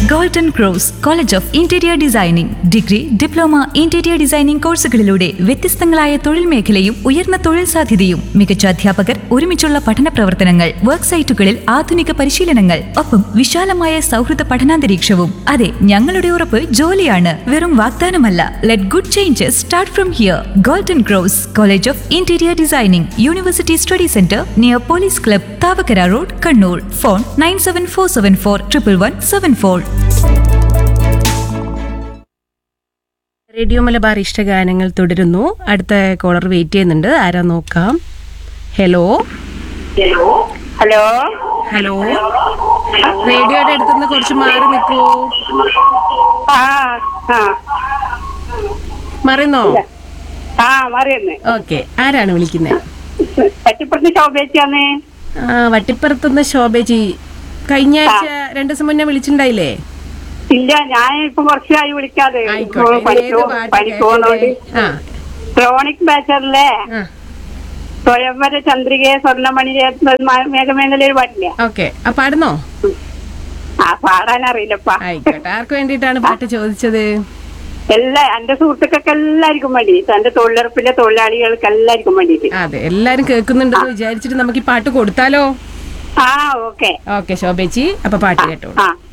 Golden cross college of interior designing degree diploma interior designing കോഴ്സുകളിലൂടെ വ്യത്യസ്തങ്ങളായ തൊഴിൽ മേഖലയും ഉയർന്ന തൊഴിൽ സാധ്യതയും മികച്ച അധ്യാപകർ ഒരുമിച്ചുള്ള പഠന പ്രവർത്തനങ്ങൾ വർക്ക് സൈറ്റുകളിൽ ആധുനിക പരിശീലനങ്ങൾ ഒപ്പം വിശാലമായ സൗഹൃദ പഠനാന്തരീക്ഷവും അതെ ഞങ്ങളുടെ ഉറപ്പ് ജോലിയാണ് വെറും വാഗ്ദാനമല്ല let good changes start from here golden cross college of interior designing university study centre near police club Thavakkara road Kannur phone nine seven four seven four triple one seven four radio Malabar ഇഷ്ടഗാനങ്ങൾ തുടരുന്നു അടുത്ത കോളർ വെയിറ്റ് ചെയ്യുന്നുണ്ട് ആരാ നോക്കാം hello hello hello റേഡിയോയുടെ അടുത്തുനിന്ന് കുറച്ച് മാറി നിൽക്കൂ ആ ആ മറിയുന്നോ ആ മറിയുന്നു ഓക്കെ ആരാണ് വിളിക്കുന്നത് പറ്റിപ്പുറത്ത് ശോഭേച്ചാന്ന് ആ വട്ടിപ്പുറത്തുനിന്ന് ശോഭജി കഴിഞ്ഞ ആഴ്ച രണ്ടു ദിവസം മുന്നേ വിളിച്ചിട്ടുണ്ടായില്ലേ ഇല്ല ഞാൻ ഇപ്പൊ കുറച്ചായി വിളിക്കാതെ ആയിക്കോട്ടെ ഇത് പണിക്ക് ഏത് പോ- പാട്ടാ പണിക്ക് പോകുന്നോണ്ട് കേൾക്കണ്ടേ? ആ ക്രോണിക് ബാച്ചറിലെ ആ സ്വയംവര ചന്ദ്രികയെ സ്വർണ്ണമണി മേഘമേഖലയിൽ പാട്ടില്ല ഓക്കെ ആ പാടുന്നോ ആ പാടാൻ അറിയില്ലപ്പാ ആയിക്കോട്ടെ ആർക്ക് വേണ്ടിയിട്ടാണ് പാട്ട് ചോദിച്ചത് എല്ലാ എന്റെ സുഹൃത്തുക്കൾക്ക് എല്ലാവർക്കും വേണ്ടി എന്റെ തൊഴിലുറപ്പിലെ തൊഴിലാളികൾക്ക് എല്ലാവർക്കും വേണ്ടിട്ട് അതെ എല്ലാരും കേൾക്കുന്നുണ്ടെന്ന് വിചാരിച്ചിട്ട് നമുക്ക് ഈ പാട്ട് കൊടുത്താലോ ആ ഓക്കെ ഓക്കെ ശോഭേച്ചി അപ്പൊ പാട്ട് കേട്ടോളൂ ആ